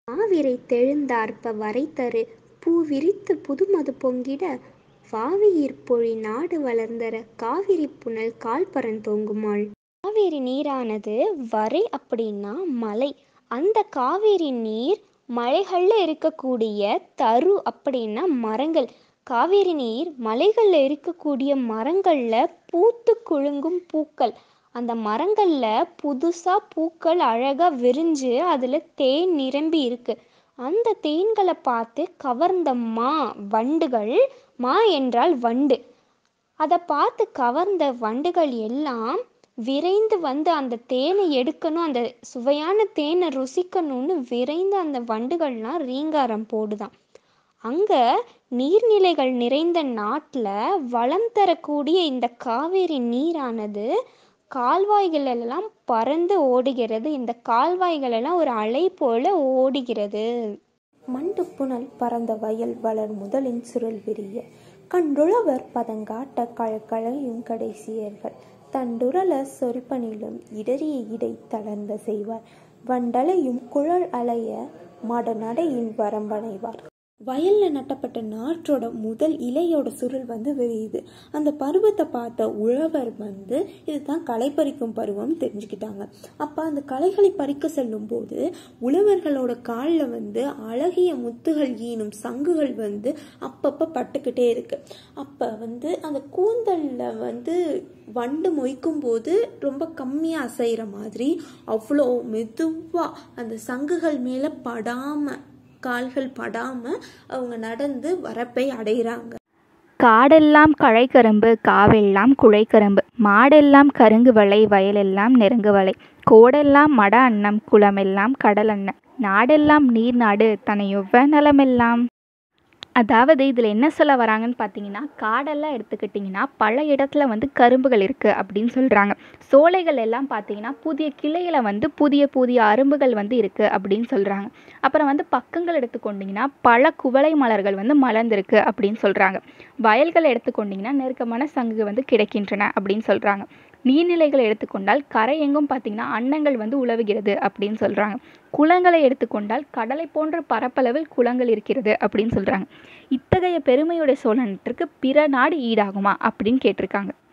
மாவிரை தெழுந்தார்ப்ப வரைதரு பூவிரித்து புதுமது பொங்கிட வாவியிற் பொழி நாடு வளர்ந்தர காவிரி புனல் கால்பரந் தோங்குமால் காவேரி நீரானது வரை அப்படின்னா மலை அந்த காவேரி நீர் மலைகளில் இருக்கக்கூடிய தரு அப்படின்னா மரங்கள் காவேரி நீர் மலைகளில் இருக்கக்கூடிய மரங்களில் பூத்து குலுங்கும் பூக்கள் அந்த மரங்களில் புதுசாக பூக்கள் அழகாக விரிஞ்சு அதில் தேன் நிரம்பி இருக்கு அந்த தேன்களை பார்த்து கவர்ந்த மா வண்டுகள் மா என்றால் வண்டு அதை பார்த்து கவர்ந்த வண்டுகள் எல்லாம் விரைந்து வந்து அந்த தேனை எடுக்கணும் அந்த சுவையான தேனை ருசிக்கணும்னு விரைந்து அந்த வண்டுகள்லாம் ரீங்காரம் போடுதான் அங்கே நீர்நிலைகள் நிறைந்த நாட்டில் வளம் தரக்கூடிய இந்த காவேரி நீரானது கால்வாய்கள் எல்லாம் பறந்து ஓடுகிறது இந்த கால்வாய்கள் எல்லாம் ஒரு அலை போல ஓடுகிறது மண்டு புனல் பறந்த வயல் வளர் முதலின் சுருள் விரிய கண்டுழவர் பதங்காட்ட கழக்கழையும் கடைசியர்கள் தண்டுரல சொரிப்பனிலும் இடறிய இடை தளர்ந்த செய்வார் வண்டலையும் குழல் அலைய மட நடையின் வரம்பனைவார் வயல்ல நட்டப்பட்ட நாற்றோட முதல் இலையோட சுருள் வந்து விரியுது அந்த பருவத்தை பார்த்த உழவர் வந்து இதுதான் களை பறிக்கும் பருவம் தெரிஞ்சுக்கிட்டாங்க அப்ப அந்த களைகளை பறிக்க செல்லும் போது உழவர்களோட காலில் வந்து அழகிய முத்துகள் ஈனும் சங்குகள் வந்து அப்பப்ப பட்டுக்கிட்டே இருக்கு அப்ப வந்து அந்த கூந்தல்ல வந்து வண்டு மொய்க்கும் போது ரொம்ப கம்மியாக அசைகிற மாதிரி அவ்வளோ மெதுவாக அந்த சங்குகள் மேலே படாம கால்கள் படாம அவங்க நடந்து வரப்பை அடைகிறாங்க காடெல்லாம் கழைக்கரும்பு காவெல்லாம் குழைக்கரும்பு மாடெல்லாம் கருங்கு வளை வயலெல்லாம் நெருங்கு வளை கோடெல்லாம் மட அன்னம் குளமெல்லாம் கடல் அன்னம் நாடெல்லாம் நீர் நாடு தனையொவ்வ நலமெல்லாம் அதாவது இதில் என்ன சொல்ல வராங்கன்னு பார்த்தீங்கன்னா காடெல்லாம் எடுத்துக்கிட்டிங்கன்னா பல இடத்துல வந்து கரும்புகள் இருக்குது அப்படின்னு சொல்கிறாங்க சோலைகள் எல்லாம் பார்த்தீங்கன்னா புதிய கிளையில் வந்து புதிய புதிய அரும்புகள் வந்து இருக்குது அப்படின்னு சொல்கிறாங்க அப்புறம் வந்து பக்கங்கள் எடுத்துக்கொண்டிங்கன்னா பல குவளை மலர்கள் வந்து மலர்ந்திருக்கு அப்படின்னு சொல்கிறாங்க வயல்கள் எடுத்துக்கொண்டிங்கன்னா நெருக்கமான சங்கு வந்து கிடைக்கின்றன அப்படின்னு சொல்கிறாங்க நீர்நிலைகளை எடுத்துக்கொண்டால் கரை எங்கும் பார்த்தீங்கன்னா அன்னங்கள் வந்து உலவுகிறது அப்படின்னு சொல்கிறாங்க குளங்களை எடுத்துக்கொண்டால் கடலை போன்ற பரப்பளவில் குளங்கள் இருக்கிறது அப்படின்னு சொல்கிறாங்க இத்தகைய பெருமையுடைய சோழனத்திற்கு பிற நாடு ஈடாகுமா அப்படின்னு கேட்டிருக்காங்க